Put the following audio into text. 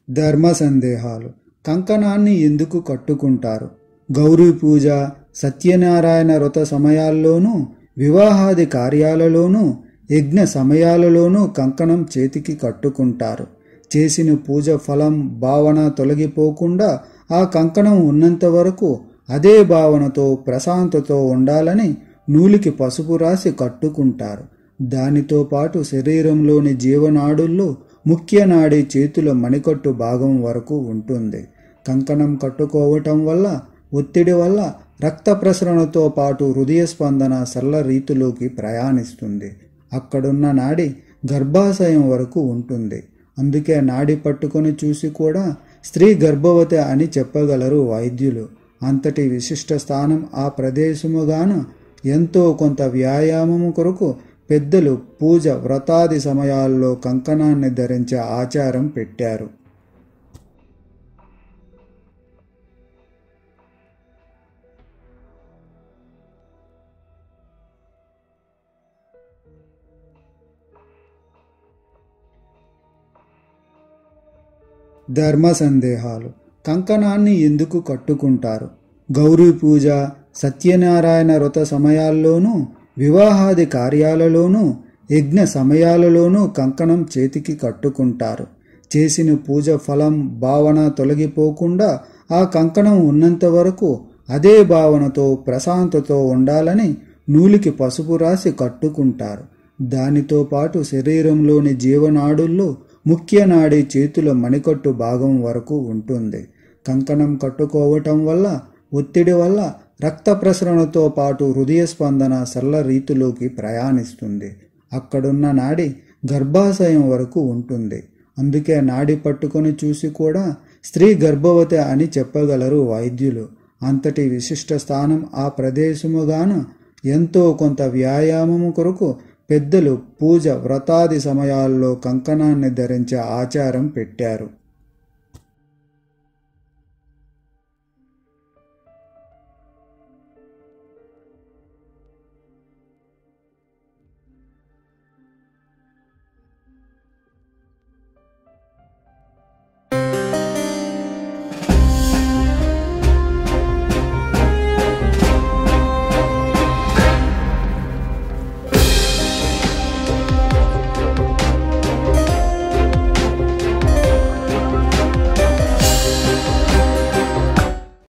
ధర్మ సందేహాలు కంకణాన్ని ఎందుకు కట్టుకుంటారు గౌరీ పూజ సత్యనారాయణ వ్రత సమయాల్లోనూ వివాహాది కార్యాలలోనూ యజ్ఞ సమయాలలోనూ కంకణం చేతికి కట్టుకుంటారు చేసిన పూజ ఫలం భావన తొలగిపోకుండా ఆ కంకణం ఉన్నంత వరకు అదే భావనతో ప్రశాంతతో ఉండాలని నూలికి పసుపు రాసి కట్టుకుంటారు దానితో పాటు శరీరంలోని జీవనాడుల్లో ముఖ్య నాడి చేతుల మణికట్టు భాగం వరకు ఉంటుంది కంకణం కట్టుకోవటం వల్ల ఒత్తిడి వల్ల రక్త ప్రసరణతో పాటు హృదయ స్పందన సరళ రీతిలోకి ప్రయాణిస్తుంది అక్కడున్న నాడి గర్భాశయం వరకు ఉంటుంది అందుకే నాడి పట్టుకొని చూసి కూడా స్త్రీ గర్భవతి అని చెప్పగలరు వైద్యులు అంతటి విశిష్ట స్థానం ఆ ప్రదేశముగాను ఎంతో కొంత వ్యాయామము కొరకు పెద్దలు పూజ వ్రతాది సమయాల్లో కంకణాన్ని ధరించే ఆచారం పెట్టారు ధర్మ సందేహాలు కంకణాన్ని ఎందుకు కట్టుకుంటారు గౌరీ పూజ సత్యనారాయణ వ్రత సమయాల్లోనూ వివాహాది కార్యాలలోనూ యజ్ఞ సమయాలలోనూ కంకణం చేతికి కట్టుకుంటారు చేసిన పూజ ఫలం భావన తొలగిపోకుండా ఆ కంకణం ఉన్నంత వరకు అదే భావనతో ప్రశాంతతో ఉండాలని నూలికి పసుపు రాసి కట్టుకుంటారు దానితో పాటు శరీరంలోని జీవనాడుల్లో ముఖ్య నాడి చేతుల మణికట్టు భాగం వరకు ఉంటుంది కంకణం కట్టుకోవటం వల్ల ఒత్తిడి వల్ల రక్త ప్రసరణతో పాటు హృదయ స్పందన సరళ రీతిలోకి ప్రయాణిస్తుంది అక్కడున్న నాడి గర్భాశయం వరకు ఉంటుంది అందుకే నాడి పట్టుకొని చూసి కూడా స్త్రీ గర్భవతి అని చెప్పగలరు వైద్యులు అంతటి విశిష్ట స్థానం ఆ ప్రదేశముగాను ఎంతో కొంత వ్యాయామము కొరకు పెద్దలు పూజ వ్రతాది సమయాల్లో కంకణాన్ని ధరించే ఆచారం పెట్టారు